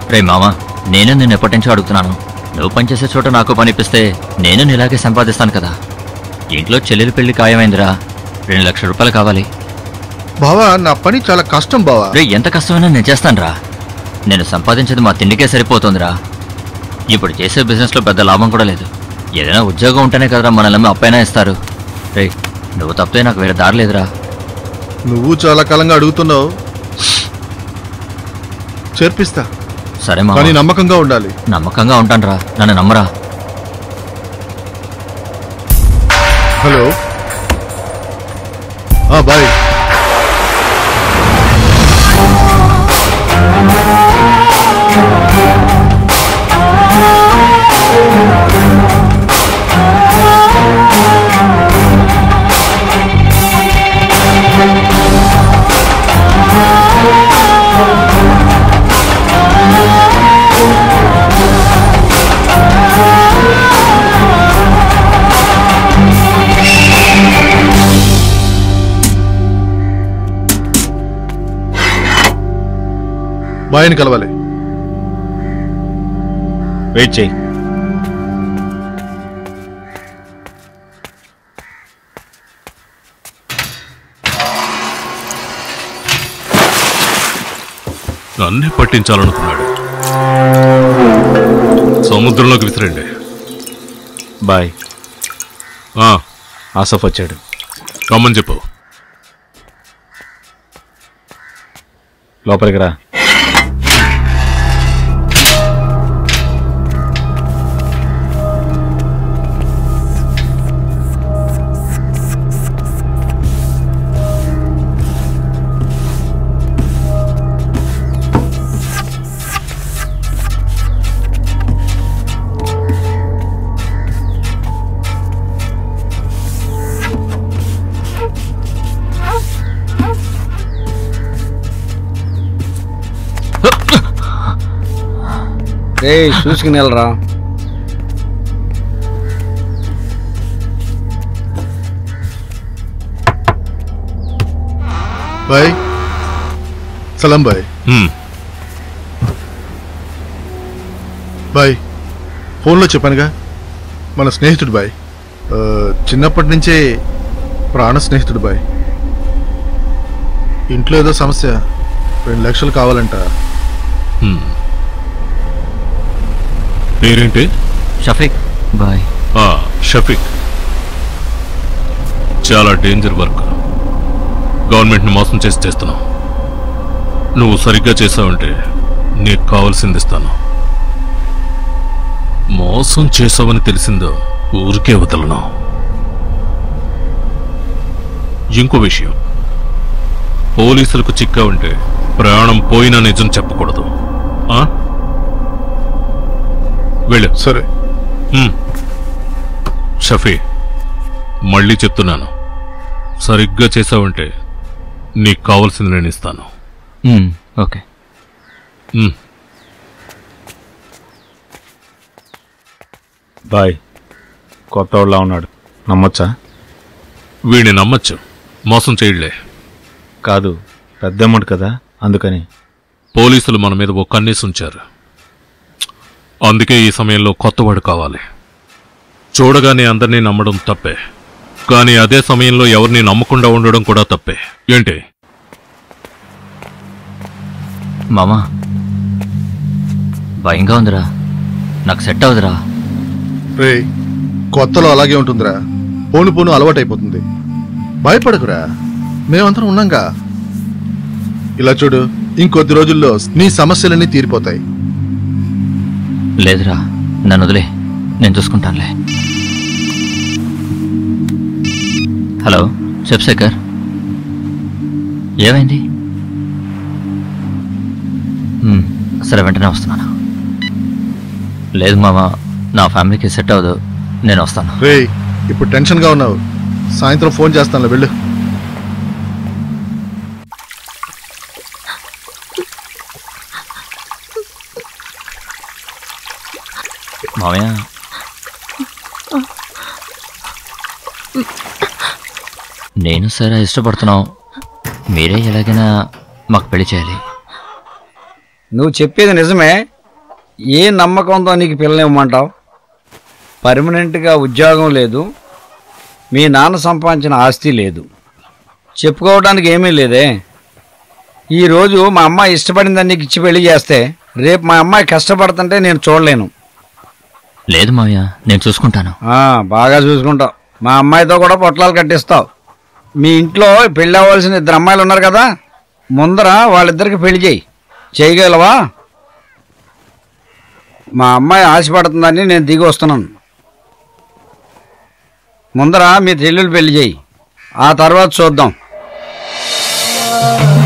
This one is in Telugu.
రే మామా నేను నిన్ను ఎప్పటి నుంచో అడుగుతున్నాను నువ్వు పనిచేసే చోట నాకు పని ఇప్పిస్తే నేను నీలాగే సంపాదిస్తాను కదా ఇంట్లో చెల్లెలి పెళ్లి ఖాయమైందిరా రెండు లక్షల రూపాయలు కావాలి బావా నా పని చాలా కష్టం బావా రే ఎంత కష్టమైనా నేను చేస్తానురా నేను సంపాదించేది మా తిండికే సరిపోతుందిరా ఇప్పుడు చేసే బిజినెస్లో పెద్ద లాభం కూడా లేదు ఏదైనా ఉద్యోగం ఉంటేనే కదరా మనల్ని అప్పైనా ఇస్తారు రే నువ్వు తప్పితే నాకు వేరే దారి లేదురా నువ్వు చాలా కాలంగా అడుగుతున్నావు చేర్పిస్తా సరే కానీ మా నమ్మకంగా ఉండాలి నమ్మకంగా ఉంటానురా నన్ను నమ్మరా హలో ఆ, బాయ్ బాయ్ని కలవాలి వెయిట్ చేయి నన్నే పట్టించాలనుకున్నాడు సముద్రంలోకి విసిరండి బాయ్ ఆ, ఆసఫ్ వచ్చాడు రమ్మని చెప్పు లోపలికి రా రే చూసుకుని వెళ్ళరా బాయ్ సలాం బాయ్ హ్మ్, బాయ్ ఫోన్లో చెప్పానుగా మన స్నేహితుడు బాయ్ ఆ, చిన్నప్పటి నుంచే ప్రాణ స్నేహితుడు బాయ్ ఇంట్లో ఏదో సమస్య రెండు లక్షలు కావాలంట హ్మ్. పేరేంటి షఫీక్ బాయ్ ఆ, షఫీక్ చాలా డేంజర్ వర్క్ గవర్నమెంట్ని మోసం చేసి చేస్తున్నావు నువ్వు సరిగ్గా చేసావంటే నీకు కావాల్సింది ఇస్తాను మోసం చేసావని తెలిసిందో ఊరికే వదలను ఇంకో విషయం పోలీసులకు చిక్కా ఉంటే ప్రాణం పోయినా నిజం చెప్పకూడదు ఆ? వెళ్ళు సరే హ్మ్. షఫీ మళ్ళీ చెప్తున్నాను సరిగ్గా చేసావంటే నీకు కావాల్సింది నేను ఇస్తాను మ్మ్, ఓకే హ్మ్. బాయ్ కొత్త వాళ్ళ ఉన్నాడు నమ్మొచ్చా వీడిని నమ్మచ్చు మోసం చేయలే కాదు పెద్ద అమౌంట్ కదా అందుకని పోలీసులు మన మీద ఓ కన్నేసి ఉంచారు అందుకే ఈ సమయంలో కొత్తవాడు కావాలి చూడగానే అందరినీ నమ్మడం తప్పే కానీ అదే సమయంలో ఎవరిని నమ్మకుండా ఉండడం కూడా తప్పే ఏంటి మామా భయంగా ఉందిరా నాకు సెట్ అవుదురా రే కొత్తలో అలాగే ఉంటుందిరా పోను పోను అలవాటైపోతుంది భయపడకురా మేమందరం ఉన్నాంగా ఇలా చూడు ఇంకొద్ది రోజుల్లో నీ సమస్యలన్నీ తీరిపోతాయి లేదురా నన్ను వదిలే నేను చూసుకుంటానులే హలో చెప్పు శేఖర్ ఏమైంది మ్మ్, సరే వెంటనే వస్తున్నాను లేదు మామ నా ఫ్యామిలీకి సెట్ అవ్వదు నేను వస్తాను రే ఇప్పుడు టెన్షన్గా ఉన్నావు సాయంత్రం ఫోన్ చేస్తానులే వెళ్ళు మామయ్య నేను సరే ఇష్టపడుతున్నాం మీరే ఎలాగైనా మాకు పెళ్లి చేయాలి నువ్వు చెప్పేది నిజమే ఏ నమ్మకంతో నీకు పిల్లనివ్వమంటావు పర్మనెంట్గా ఉద్యోగం లేదు మీ నాన్న సంపాదించిన ఆస్తి లేదు చెప్పుకోవడానికి ఏమీ లేదే ఈరోజు మా అమ్మాయి ఇష్టపడిందని నీకు ఇచ్చి పెళ్లి చేస్తే రేపు మా అమ్మాయి కష్టపడుతుంటే నేను చూడలేను లేదు మావయ్య నేను చూసుకుంటాను ఆ, బాగా చూసుకుంటావు మా అమ్మాయితో కూడా పొట్లాలు కట్టిస్తావు మీ ఇంట్లో పెళ్ళి అవ్వాల్సిన ఇద్దరు అమ్మాయిలు ఉన్నారు కదా ముందర వాళ్ళిద్దరికి పెళ్లి చేయి చేయగలవా మా అమ్మాయి ఆశపడుతుందని నేను దిగి వస్తున్నాను ముందర మీ చెల్లెలు పెళ్లి చేయి ఆ తర్వాత చూద్దాం